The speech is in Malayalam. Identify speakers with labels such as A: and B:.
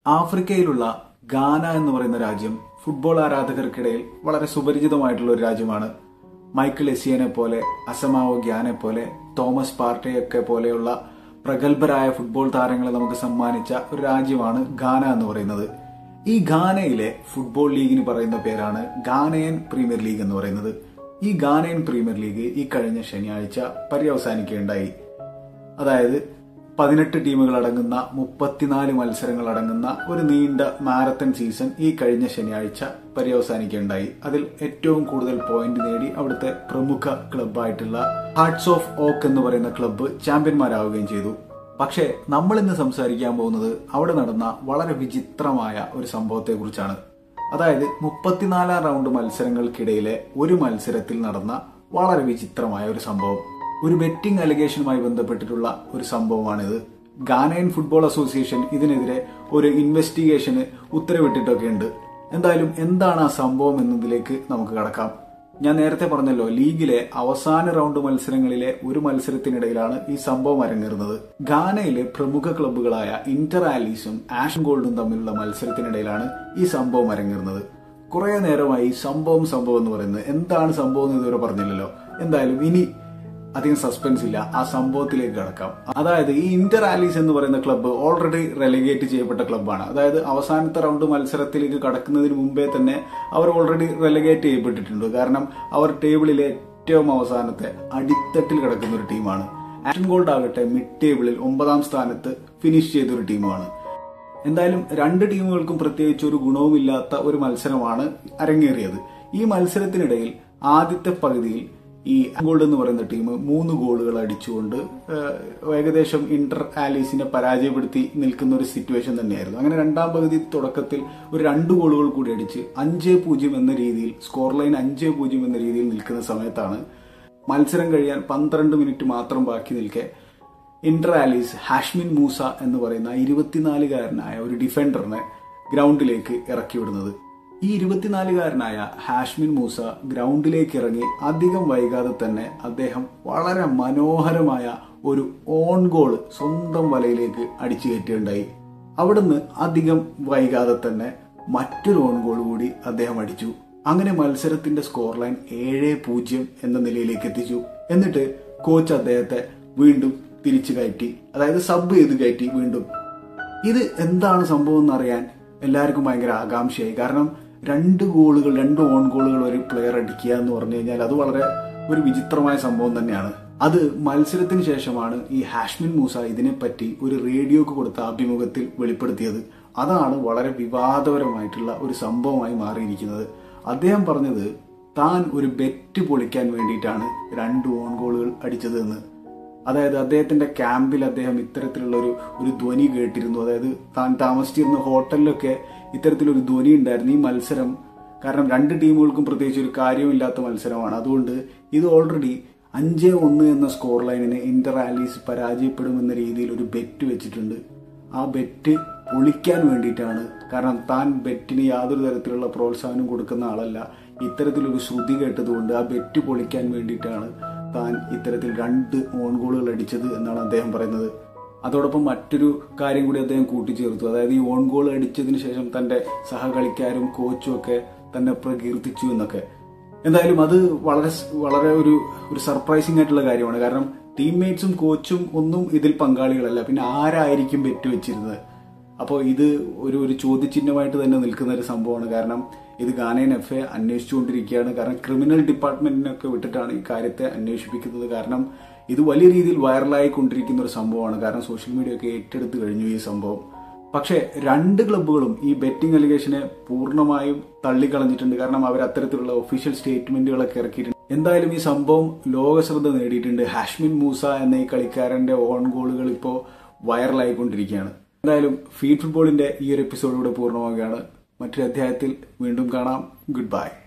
A: ആഫ്രിക്കയിലുള്ള ഗാന എന്ന് പറയുന്ന രാജ്യം ഫുട്ബോൾ ആരാധകർക്കിടയിൽ വളരെ സുപരിചിതമായിട്ടുള്ള ഒരു രാജ്യമാണ് മൈക്കിൾ എസിയനെ പോലെ അസമാവോ ഗ്യാനെ പോലെ തോമസ് പാർട്ടയൊക്കെ പോലെയുള്ള പ്രഗത്ഭരായ ഫുട്ബോൾ താരങ്ങളെ നമുക്ക് സമ്മാനിച്ച ഒരു രാജ്യമാണ് ഗാന എന്ന് പറയുന്നത് ഈ ഗാനയിലെ ഫുട്ബോൾ ലീഗിന് പറയുന്ന പേരാണ് ഗാനയൻ പ്രീമിയർ ലീഗ് എന്ന് പറയുന്നത് ഈ ഗാനയൻ പ്രീമിയർ ലീഗ് ഈ കഴിഞ്ഞ ശനിയാഴ്ച പര്യവസാനിക്കുകയുണ്ടായി അതായത് പതിനെട്ട് ടീമുകൾ അടങ്ങുന്ന മുപ്പത്തിനാല് മത്സരങ്ങൾ അടങ്ങുന്ന ഒരു നീണ്ട മാരത്തൺ സീസൺ ഈ കഴിഞ്ഞ ശനിയാഴ്ച പര്യവസാനിക്കുകയുണ്ടായി അതിൽ ഏറ്റവും കൂടുതൽ പോയിന്റ് നേടി അവിടുത്തെ പ്രമുഖ ക്ലബ്ബായിട്ടുള്ള ഹാർട്സ് ഓഫ് ഓക്ക് എന്ന് പറയുന്ന ക്ലബ്ബ് ചാമ്പ്യന്മാരാവുകയും ചെയ്തു പക്ഷേ നമ്മൾ ഇന്ന് സംസാരിക്കാൻ പോകുന്നത് അവിടെ നടന്ന വളരെ വിചിത്രമായ ഒരു സംഭവത്തെ കുറിച്ചാണ് അതായത് മുപ്പത്തിനാലാം റൗണ്ട് മത്സരങ്ങൾക്കിടയിലെ ഒരു മത്സരത്തിൽ നടന്ന വളരെ വിചിത്രമായ ഒരു സംഭവം ഒരു ബെറ്റിംഗ് അലിഗേഷനുമായി ബന്ധപ്പെട്ടിട്ടുള്ള ഒരു സംഭവമാണിത് ഗാനയൻ ഫുട്ബോൾ അസോസിയേഷൻ ഇതിനെതിരെ ഒരു ഇൻവെസ്റ്റിഗേഷന് ഉത്തരവിട്ടിട്ടൊക്കെ ഉണ്ട് എന്തായാലും എന്താണ് ആ സംഭവം എന്നതിലേക്ക് നമുക്ക് കടക്കാം ഞാൻ നേരത്തെ പറഞ്ഞല്ലോ ലീഗിലെ അവസാന റൗണ്ട് മത്സരങ്ങളിലെ ഒരു മത്സരത്തിനിടയിലാണ് ഈ സംഭവം അരങ്ങേറുന്നത് ഗാനയിലെ പ്രമുഖ ക്ലബ്ബുകളായ ഇന്റർ ആലീസും ആഷൻ ഗോൾഡും തമ്മിലുള്ള മത്സരത്തിനിടയിലാണ് ഈ സംഭവം അരങ്ങേറുന്നത് കുറെ നേരമായി സംഭവം സംഭവം എന്ന് പറയുന്നത് എന്താണ് സംഭവം എന്ന് ഇതുവരെ പറഞ്ഞില്ലല്ലോ എന്തായാലും ഇനി അധികം സസ്പെൻസ് ഇല്ല ആ സംഭവത്തിലേക്ക് കടക്കാം അതായത് ഈ ഇന്റർ ആലീസ് എന്ന് പറയുന്ന ക്ലബ്ബ് ഓൾറെഡി റെലിഗേറ്റ് ചെയ്യപ്പെട്ട ക്ലബ്ബാണ് അതായത് അവസാനത്തെ റൗണ്ട് മത്സരത്തിലേക്ക് കടക്കുന്നതിന് മുമ്പേ തന്നെ അവർ ഓൾറെഡി റെലിഗേറ്റ് ചെയ്യപ്പെട്ടിട്ടുണ്ട് കാരണം അവർ ടേബിളിലെ ഏറ്റവും അവസാനത്തെ അടിത്തട്ടിൽ കിടക്കുന്ന ഒരു ടീമാണ് ആഷൻ ഗോൾഡ് ആകട്ടെ മിഡ് ടേബിളിൽ ഒമ്പതാം സ്ഥാനത്ത് ഫിനിഷ് ചെയ്ത ഒരു ടീമാണ് എന്തായാലും രണ്ട് ടീമുകൾക്കും പ്രത്യേകിച്ച് ഒരു ഗുണവുമില്ലാത്ത ഒരു മത്സരമാണ് അരങ്ങേറിയത് ഈ മത്സരത്തിനിടയിൽ ആദ്യത്തെ പകുതിയിൽ ഈ ഗോൾഡ് എന്ന് പറയുന്ന ടീം മൂന്ന് ഗോളുകൾ അടിച്ചുകൊണ്ട് ഏകദേശം ഇന്റർ ആലീസിനെ പരാജയപ്പെടുത്തി നിൽക്കുന്ന ഒരു സിറ്റുവേഷൻ തന്നെയായിരുന്നു അങ്ങനെ രണ്ടാം പകുതി തുടക്കത്തിൽ ഒരു രണ്ട് ഗോളുകൾ കൂടി അടിച്ച് അഞ്ച് പൂജ്യം എന്ന രീതിയിൽ സ്കോർ ലൈൻ അഞ്ച് പൂജ്യം എന്ന രീതിയിൽ നിൽക്കുന്ന സമയത്താണ് മത്സരം കഴിയാൻ പന്ത്രണ്ട് മിനിറ്റ് മാത്രം ബാക്കി നിൽക്കെ ഇന്റർ ആലീസ് ഹാഷ്മിൻ മൂസ എന്ന് പറയുന്ന ഇരുപത്തിനാലുകാരനായ ഒരു ഡിഫൻഡറിനെ ഗ്രൗണ്ടിലേക്ക് ഇറക്കി വിടുന്നത് ഈ ഇരുപത്തിനാലുകാരനായ ഹാഷ്മിൻ മൂസ ഗ്രൗണ്ടിലേക്ക് ഇറങ്ങി അധികം വൈകാതെ തന്നെ അദ്ദേഹം വളരെ മനോഹരമായ ഒരു ഓൺ ഗോൾ സ്വന്തം വലയിലേക്ക് അടിച്ചു കയറ്റുകയുണ്ടായി അവിടുന്ന് അധികം വൈകാതെ തന്നെ മറ്റൊരു ഓൺ ഗോൾ കൂടി അദ്ദേഹം അടിച്ചു അങ്ങനെ മത്സരത്തിന്റെ സ്കോർ ലൈൻ ഏഴ് പൂജ്യം എന്ന നിലയിലേക്ക് എത്തിച്ചു എന്നിട്ട് കോച്ച് അദ്ദേഹത്തെ വീണ്ടും തിരിച്ചു കയറ്റി അതായത് സബ് ചെയ്ത് കയറ്റി വീണ്ടും ഇത് എന്താണ് സംഭവം എന്നറിയാൻ എല്ലാവർക്കും ഭയങ്കര ആകാംക്ഷയായി കാരണം രണ്ട് ഗോളുകൾ രണ്ട് ഓൺ ഗോളുകൾ ഒരു പ്ലെയർ അടിക്കുക എന്ന് പറഞ്ഞു കഴിഞ്ഞാൽ അത് വളരെ ഒരു വിചിത്രമായ സംഭവം തന്നെയാണ് അത് മത്സരത്തിന് ശേഷമാണ് ഈ ഹാഷ്മിൻ മൂസ ഇതിനെപ്പറ്റി ഒരു റേഡിയോക്ക് കൊടുത്ത അഭിമുഖത്തിൽ വെളിപ്പെടുത്തിയത് അതാണ് വളരെ വിവാദപരമായിട്ടുള്ള ഒരു സംഭവമായി മാറിയിരിക്കുന്നത് അദ്ദേഹം പറഞ്ഞത് താൻ ഒരു ബെറ്റ് പൊളിക്കാൻ വേണ്ടിയിട്ടാണ് രണ്ട് ഓൺ ഗോളുകൾ അടിച്ചത് എന്ന് അതായത് അദ്ദേഹത്തിന്റെ ക്യാമ്പിൽ അദ്ദേഹം ഇത്തരത്തിലുള്ള ഒരു ഒരു ധ്വനി കേട്ടിരുന്നു അതായത് താൻ താമസിച്ചിരുന്ന ഹോട്ടലിലൊക്കെ ഇത്തരത്തിലൊരു ധ്വനി ഉണ്ടായിരുന്നു ഈ മത്സരം കാരണം രണ്ട് ടീമുകൾക്കും പ്രത്യേകിച്ച് ഒരു കാര്യമില്ലാത്ത മത്സരമാണ് അതുകൊണ്ട് ഇത് ഓൾറെഡി അഞ്ച് ഒന്ന് എന്ന സ്കോർ ലൈനിന് ഇന്റർ ആലീസ് പരാജയപ്പെടുമെന്ന രീതിയിൽ ഒരു ബെറ്റ് വെച്ചിട്ടുണ്ട് ആ ബെറ്റ് പൊളിക്കാൻ വേണ്ടിയിട്ടാണ് കാരണം താൻ ബെറ്റിന് യാതൊരു തരത്തിലുള്ള പ്രോത്സാഹനം കൊടുക്കുന്ന ആളല്ല ഇത്തരത്തിലൊരു ശ്രുതി കേട്ടതുകൊണ്ട് ആ ബെറ്റ് പൊളിക്കാൻ വേണ്ടിയിട്ടാണ് താൻ ഇത്തരത്തിൽ രണ്ട് ഓൺ ഗോളുകൾ അടിച്ചത് എന്നാണ് അദ്ദേഹം പറയുന്നത് അതോടൊപ്പം മറ്റൊരു കാര്യം കൂടി അദ്ദേഹം കൂട്ടിച്ചേർത്തു അതായത് ഈ ഓൺ ഗോൾ അടിച്ചതിന് ശേഷം തന്റെ സഹകളിക്കാരും കോച്ചും ഒക്കെ തന്നെ പ്രകീർത്തിച്ചു എന്നൊക്കെ എന്തായാലും അത് വളരെ വളരെ ഒരു ഒരു സർപ്രൈസിംഗ് ആയിട്ടുള്ള കാര്യമാണ് കാരണം ടീംമേറ്റ്സും കോച്ചും ഒന്നും ഇതിൽ പങ്കാളികളല്ല പിന്നെ ആരായിരിക്കും ബെറ്റ് വെച്ചിരുന്നത് അപ്പോൾ ഇത് ഒരു ഒരു ചോദ്യചിഹ്നമായിട്ട് തന്നെ നിൽക്കുന്ന ഒരു സംഭവമാണ് കാരണം ഇത് ഗാനയൻ എഫ് എ അന്വേഷിച്ചുകൊണ്ടിരിക്കുകയാണ് കാരണം ക്രിമിനൽ ഡിപ്പാർട്ട്മെന്റിനൊക്കെ വിട്ടിട്ടാണ് ഈ കാര്യത്തെ അന്വേഷിപ്പിക്കുന്നത് കാരണം ഇത് വലിയ രീതിയിൽ വൈറലായി കൊണ്ടിരിക്കുന്ന ഒരു സംഭവമാണ് കാരണം സോഷ്യൽ മീഡിയ ഒക്കെ ഏറ്റെടുത്ത് കഴിഞ്ഞു ഈ സംഭവം പക്ഷേ രണ്ട് ക്ലബ്ബുകളും ഈ ബെറ്റിംഗ് അലിഗേഷനെ പൂർണ്ണമായും തള്ളിക്കളഞ്ഞിട്ടുണ്ട് കാരണം അവർ അത്തരത്തിലുള്ള ഒഫീഷ്യൽ സ്റ്റേറ്റ്മെന്റുകളൊക്കെ ഇറക്കിയിട്ടുണ്ട് എന്തായാലും ഈ സംഭവം ലോകശ്രദ്ധ നേടിയിട്ടുണ്ട് ഹാഷ്മിൻ മൂസ എന്ന ഈ കളിക്കാരന്റെ ഓൺ ഗോളുകൾ ഇപ്പോൾ വൈറലായിക്കൊണ്ടിരിക്കുകയാണ് എന്തായാലും ഫീഡ് ഫുട്ബോളിന്റെ ഈ ഒരു എപ്പിസോഡിലൂടെ പൂർണ്ണമാവുകയാണ് മറ്റൊരു അധ്യായത്തിൽ വീണ്ടും കാണാം ഗുഡ് ബൈ